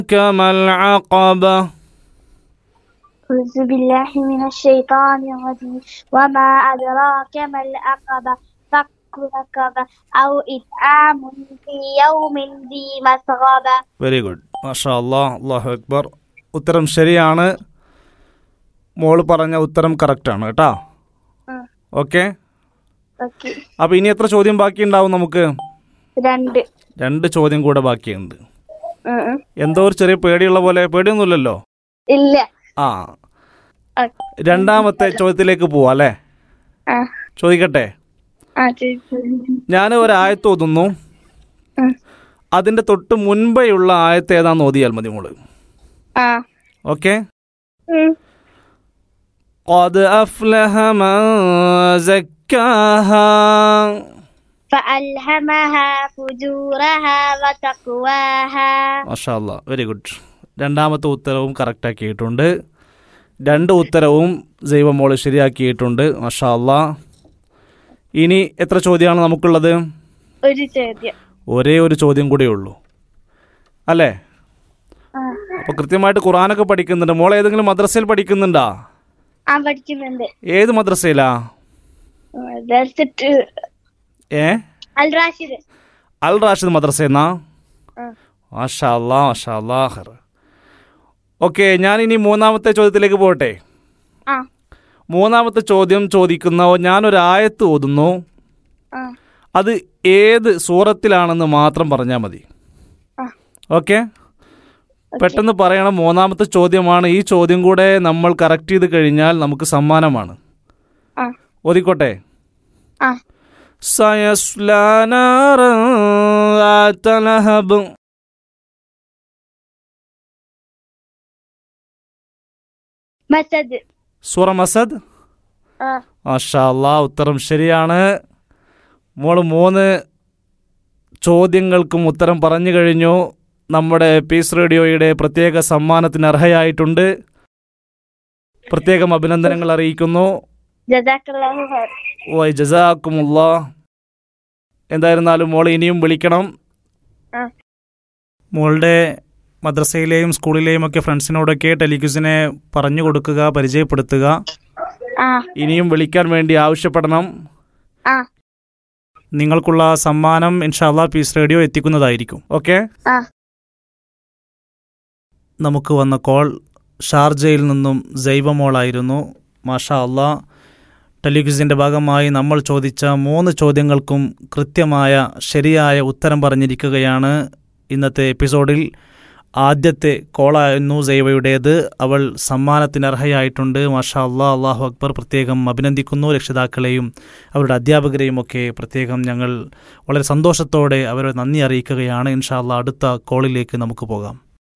كما العقبة أعوذ بالله من الشيطان الرجيم وما أدراك ما العقبة فك رقبة أو إطعام في يوم ذي مسغبة very good മാഷാ അള്ളാഹ് അള്ളാഹു അക്ബർ ഉത്തരം ശരിയാണ് മോള് പറഞ്ഞ ഉത്തരം കറക്റ്റാണ് കേട്ടോ ഉം. ഓക്കെ ഓക്കെ അപ്പോൾ ഇനി എത്ര ചോദ്യം ബാക്കിയുണ്ടാവും നമുക്ക് രണ്ട് രണ്ട് ചോദ്യം കൂടെ ബാക്കിയുണ്ട് ഉം ഉം. എന്തോ ഒരു ചെറിയ പേടിയുള്ള പോലെ പേടിയൊന്നുമില്ലല്ലോ ഇല്ല ആ ഓക്കെ. രണ്ടാമത്തെ ചോദ്യത്തിലേക്ക് പോവാം അല്ലേ ആ ചോദിക്കട്ടെ ആ ചോദിച്ചോ. ഞാൻ ഒരു ആയത്ത് ഓതുന്നു ഉം. അതിൻ്റെ തൊട്ട് മുൻപേയുള്ള ആയത്ത് ഏതാന്ന് ഓതിയാൽ മതി മോള് ആ ഓക്കെ ഉം. قد أفلح من زكاها فألهمها فجورها وتقواها മാഷാ അല്ലാ വെരി ഗുഡ് രണ്ടാമത്തെ ഉത്തരവും കറക്റ്റാക്കിയിട്ടുണ്ട് രണ്ട് ഉത്തരവും ജൈവമോള് ശരിയാക്കിയിട്ടുണ്ട് മാഷാ അല്ലാ ഇനി എത്ര ചോദ്യമാണ് നമുക്കുള്ളത് ഒരു ചോദ്യം ഒരേ ഒരു ചോദ്യം കൂടെ ഉള്ളൂ അല്ലേ ആ അപ്പോൾ കൃത്യമായിട്ട് ഖുറാനൊക്കെ പഠിക്കുന്നുണ്ട് മോൾ ഏതെങ്കിലും മദ്രസയിൽ പഠിക്കുന്നുണ്ടാ ആ പഠിക്കുന്നുണ്ട് ഏത് മദ്രസയിലാ ദർസിട്ട് ഏ അൽ റാഷിദ് അൽ റാഷിദ് മദ്രസയെന്നാ ആ. മാഷാ അല്ലാ മാഷാ അല്ലാ ഖൈർ ഓക്കെ ഞാൻ ഇനി മൂന്നാമത്തെ ചോദ്യത്തിലേക്ക് പോകട്ടെ ആ മൂന്നാമത്തെ ചോദ്യം ചോദിക്കുന്ന ഞാനൊരു ആയത്ത് ഓതുന്നു ആ അത് ഏത് സൂറത്തിലാണെന്ന് മാത്രം പറഞ്ഞാൽ മതി ആ. ഓക്കെ പെട്ടെന്ന് പറയണം മൂന്നാമത്തെ ചോദ്യമാണ് ഈ ചോദ്യം കൂടെ നമ്മൾ കറക്റ്റ് ചെയ്ത് കഴിഞ്ഞാൽ നമുക്ക് സമ്മാനമാണ് ആ ഓതിക്കോട്ടെ ആ സയസ്ലാ നാറൻ ذات لهب. മസദ് സൂറ മസദ് ആ മാഷാ അല്ലാ ഉത്തരം ശരിയാണ് മോള് മൂന്ന് ചോദ്യങ്ങൾക്കും ഉത്തരം പറഞ്ഞു കഴിഞ്ഞു നമ്മുടെ പീസ് റേഡിയോയുടെ പ്രത്യേക സമ്മാനത്തിന് അർഹയായിട്ടുണ്ട് പ്രത്യേകം അഭിനന്ദനങ്ങൾ അറിയിക്കുന്നു ജസാക്കല്ലാഹു ഖൈർ വൈ ജസാക്കുമുള്ള എന്തായിരുന്നാലും മോൾ ഇനിയും വിളിക്കണം ആ മോളുടെ മദ്രസയിലെയും സ്കൂളിലെയും ഒക്കെ ഫ്രണ്ട്സിനോടൊക്കെ ടെലിക്യൂസിനെ പറഞ്ഞു കൊടുക്കുക പരിചയപ്പെടുത്തുക ആ ഇനിയും വിളിക്കാൻ വേണ്ടി ആവശ്യപ്പെടണം ആ നിങ്ങൾക്കുള്ള സമ്മാനം ഇൻഷാല്ലാ പീസ് റേഡിയോ എത്തിക്കുന്നതായിരിക്കും ഓക്കെ ആ നമുക്ക് വന്ന കോൾ ഷാർജയിൽ നിന്നും ജൈവമോളായിരുന്നു മാഷാ അള്ളാ ടെലിവിഷൻ്റെ ഭാഗമായി നമ്മൾ ചോദിച്ച മൂന്ന് ചോദ്യങ്ങൾക്കും കൃത്യമായ ശരിയായ ഉത്തരം പറഞ്ഞിരിക്കുകയാണ് ഇന്നത്തെ എപ്പിസോഡിൽ ആദ്യത്തെ കോളായിരുന്നു ജൈവയുടേത് അവൾ സമ്മാനത്തിന് അർഹയായിട്ടുണ്ട് മാഷാ അള്ളാ അള്ളാഹു അക്ബർ പ്രത്യേകം അഭിനന്ദിക്കുന്നു രക്ഷിതാക്കളെയും അവരുടെ അധ്യാപകരെയും ഒക്കെ പ്രത്യേകം ഞങ്ങൾ വളരെ സന്തോഷത്തോടെ അവരെ നന്ദി അറിയിക്കുകയാണ് ഇൻഷാ അള്ളാ അടുത്ത കോളിലേക്ക് നമുക്ക് പോകാം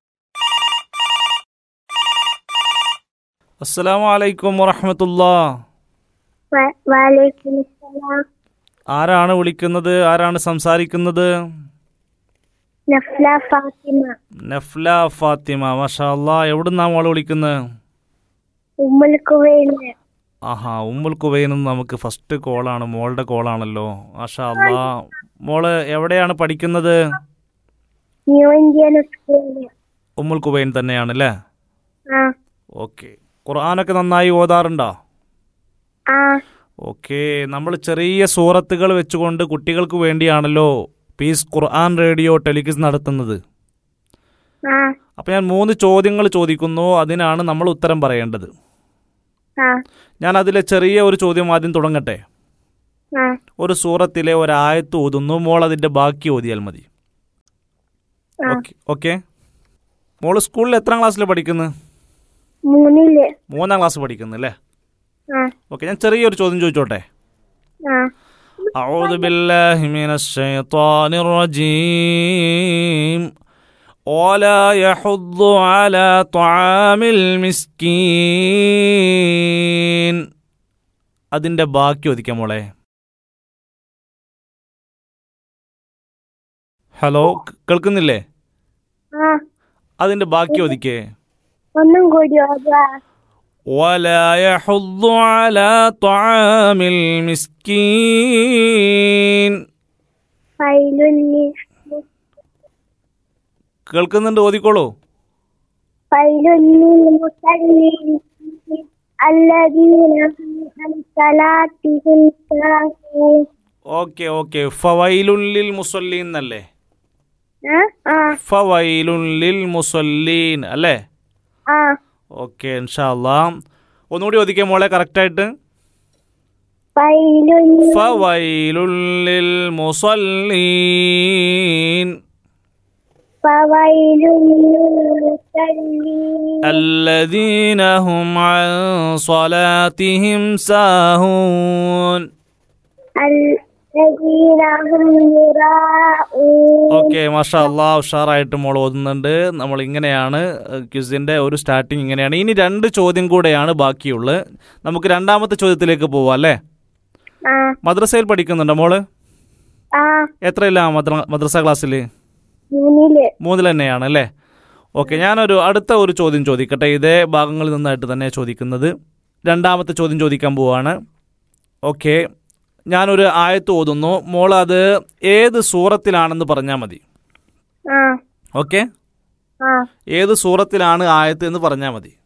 അസ്സലാമു അലൈക്കും വറഹമത്തുല്ലാ വ- വലൈക്കും അസ്സലാം ആരാണ് വിളിക്കുന്നത് ആരാണ് സംസാരിക്കുന്നത് നഫ്ല ഫാത്തിമ നഫ്ല ഫാത്തിമ മാഷാ അല്ലാ എവിടുന്നാ മോള് വിളിക്കുന്നത് ഉമ്മുൽ കുവൈന് ആഹാ ഉമ്മുൽ കുവൈയിൽ നിന്ന് നമുക്ക് ഫസ്റ്റ് കോളാണ് മോളുടെ കോളാണല്ലോ മാഷാ അല്ലാ മോള് എവിടെയാണ് പഠിക്കുന്നത് ന്യൂ ഇന്ത്യൻ സ്കൂളില് ഉമ്മുൽ കുവൈൻ തന്നെയാണല്ലേ ആ ഓക്കെ ഖുർആാനൊക്കെ നന്നായി ഓതാറുണ്ടോ ആ ഓക്കെ നമ്മൾ ചെറിയ സൂറത്തുകൾ വെച്ചുകൊണ്ട് കുട്ടികൾക്ക് വേണ്ടിയാണല്ലോ പീസ് ഖുർആൻ റേഡിയോ ടെലിവിഷൻ നടത്തുന്നത് ആ അപ്പോൾ ഞാൻ മൂന്ന് ചോദ്യങ്ങൾ ചോദിക്കുന്നു അതിനാണ് നമ്മൾ ഉത്തരം പറയേണ്ടത് ആ ഞാൻ അതിലെ ചെറിയ ഒരു ചോദ്യം ആദ്യം തുടങ്ങട്ടെ ആ ഒരു സൂറത്തിലെ ഒരായത്ത് ഓതുന്നു മോൾ അതിൻ്റെ ബാക്കി ഓതിയാൽ മതി ആ. ഓക്കെ ഓക്കെ മോള് സ്കൂളിൽ എത്രാം ക്ലാസ്സിൽ പഠിക്കുന്നത് മൂന്നില് മൂന്നാം ക്ലാസ് പഠിക്കുന്നു അല്ലേ ആ ഓക്കെ ഞാൻ ചെറിയൊരു ചോദ്യം ചോദിച്ചോട്ടെ ആ أعوذ بالله من الشيطان الرجيم ولا يحض على طعام المسكين അതിൻ്റെ ബാക്കി ഒതിക്കാം മോളെ ഹലോ ക്- കേൾക്കുന്നില്ലേ ആ അതിൻ്റെ ബാക്കി ഒതിക്കേ ഒന്നും കൂടി ഓതാ ولا يحض على طعام المسكين ഫൈലുല്ലി കേൾക്കുന്നുണ്ട് ഓതിക്കോളൂ ويل للمصلين الذين هم عن صلاتهم ساهون ഓക്കെ ഓക്കെ ഫവൈലുല്ലിൽ മുസല്ലീൻ എന്നല്ലേ ആ ആ ഫവൈലുല്ലിൽ മുസല്ലീൻ അല്ലേ ആ ഓക്കെ ഇൻഷാല്ലാ ഒന്നുകൂടി ഒതുക്കിയ മോളെ കറക്റ്റായിട്ട് ويل ഫവൈലുല്ലിൽ മുസല്ലീൻ فويل للمصلين الذين هم عن صلاتهم ساهون الذين هم يراءون ഓക്കെ മാഷാ അല്ലാ ഉഷാറായിട്ട് മോൾ ഓതുന്നുണ്ട് നമ്മൾ ഇങ്ങനെയാണ് ക്വിസിന്റെ ഒരു സ്റ്റാർട്ടിങ് ഇങ്ങനെയാണ് ഇനി രണ്ട് ചോദ്യം കൂടെയാണ് ബാക്കിയുള്ളത് നമുക്ക് രണ്ടാമത്തെ ചോദ്യത്തിലേക്ക് പോവാം അല്ലേ ആ മദ്രസയിൽ പഠിക്കുന്നുണ്ടോ മോള് ആ എത്രയില്ല മദ്ര മദ്രസ ക്ലാസ്സിൽ മൂന്നില് മൂന്നിൽ തന്നെയാണ് അല്ലേ ഓക്കെ ഞാനൊരു അടുത്ത ഒരു ചോദ്യം ചോദിക്കട്ടെ ഇതേ ഭാഗങ്ങളിൽ നിന്നായിട്ട് തന്നെ ചോദിക്കുന്നത് രണ്ടാമത്തെ ചോദ്യം ചോദിക്കാൻ പോവാണ് ഓക്കെ ഞാനൊരു ആയത്ത് ഓതുന്നു മോൾ അത് ഏത് സൂറത്തിലാണെന്ന് പറഞ്ഞാൽ മതി ആ ഓക്കെ ആ ഏത് സൂറത്തിലാണ് ആയത്ത് എന്ന് പറഞ്ഞാൽ മതി